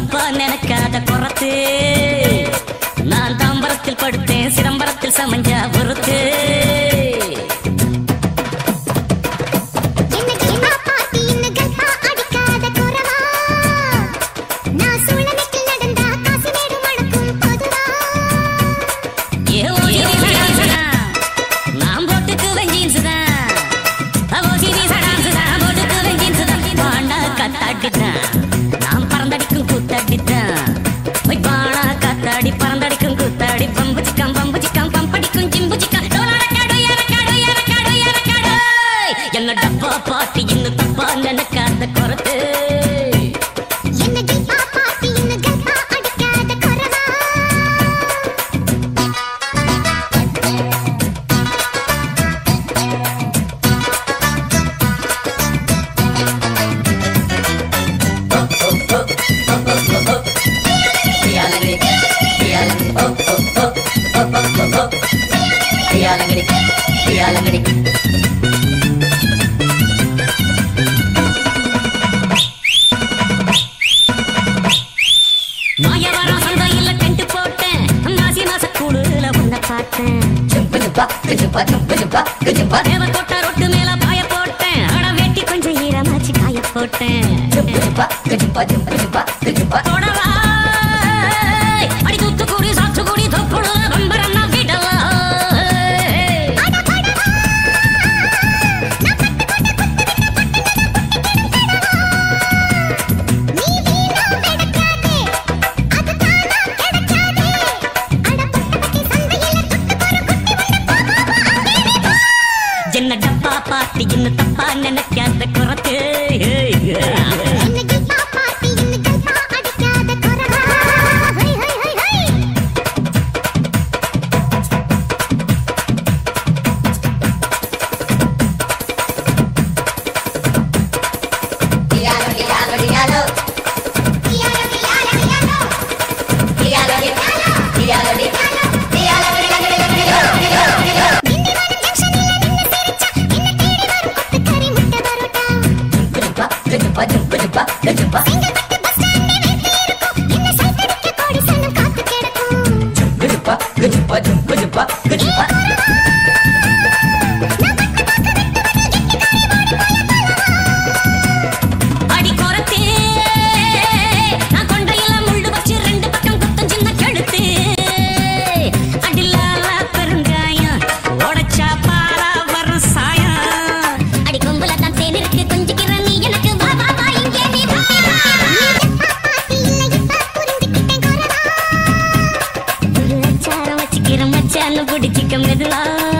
தப்பா நினைக்காத குறத்து நான் தாம்பரத்தில் படுத்தேன் சிதம்பரத்தில் சமஞ்சா பொறுத்து என்னடி என்ன பாட்டி இன்னும் கல்பா அடிக்காத குறவா நான் சூழலுக்கில் நடந்தா காசிமேடு மணக்கும் பொதுவா ஏ ஓசிரி சடான்சுதான், நான் போட்டுக்குவேன் ஜீன்ஸுதான். அ ஓசிரி சடான்சுதான், போட்டுக்குவேன் ஜீன்ஸுதான். வாண்டா கத்தாடிதான், நான் பறந்தடிக்கும் கூத்தாடிதான். ஒய் வாணா காத்தாடி பறந்தடிக்கும் கூத்தாடி பம்பு சிக்கம் பம்பு சிக்கம் பம்படிக்கும் சிம்பு சிக்கம் டோலடக்காடு ஏறக்காடு ஏறக்காடு ஏறக்காடு என்ன டப்பா பாட்டி இன்னும் தப்பா நினைக்காத குறத்து என்னடி ஆ பாட்டி இன்னும் கல்பா அடிக்காத குறவா மாயவரம் சந்தையில டென்ட் போட்டேன் மாசி மாச கூடுல உன்னை பார்த்தேன் தேவக்கோட்டை ரொட்டு மேல பாய போட்டேன் அட வெட்டி கொஞ்சம் ஈரமாச்சு காய போட்டேன் தொடவா அடி தூத்துக்குடி சாத்துக்குடி தொப்புள நம்பரன்னா விடலாம் நீ வீணா நடக்காதே அது தானா கிடைக்காதே அட பட்டப்பட்டி சந்தையில என்ன டப்பா பாட்டி இன்னும் தப்பா நினைக்காத குறத்து என்னடி ஆ பாட்டி இன்னும் கல்பா அடிக்காத குறவா ஹை ஹை ஹை ஹை திண்டிவனம் ஜங்ஷனில நின்னு சிரிச்சா என்ன தேடி வரும் கொத்துக்கறி முட்டை பரோட்டா செங்கல்பட்டு பஸ் ஸ்டாண்டே வைத்து இருக்கும் என்ன சைத்தடிக்க கோடி சனம் காத்து கிடக்கும் அடி குறத்து நான் கொண்டையில முள்ளு வச்சு ரெண்டு பக்கம் குத்தம் சின்ன கழுத்து அடிலால பெருங்காயம் உடைச்சா பாலா வரும் சாயம் அடி கொம்புல தான் தேன் இருக்கு கொஞ்சிக்கிற நீ எனக்கு வா வா வா இங்கே நீ வா பாட்டி இல்லை இப்ப புரிஞ்சுக்கிட்டேன் குறவா ஒரு அச்சாரம் வச்சுக்கிற மச்சான்னு பிடிச்சிக்க மெதுவா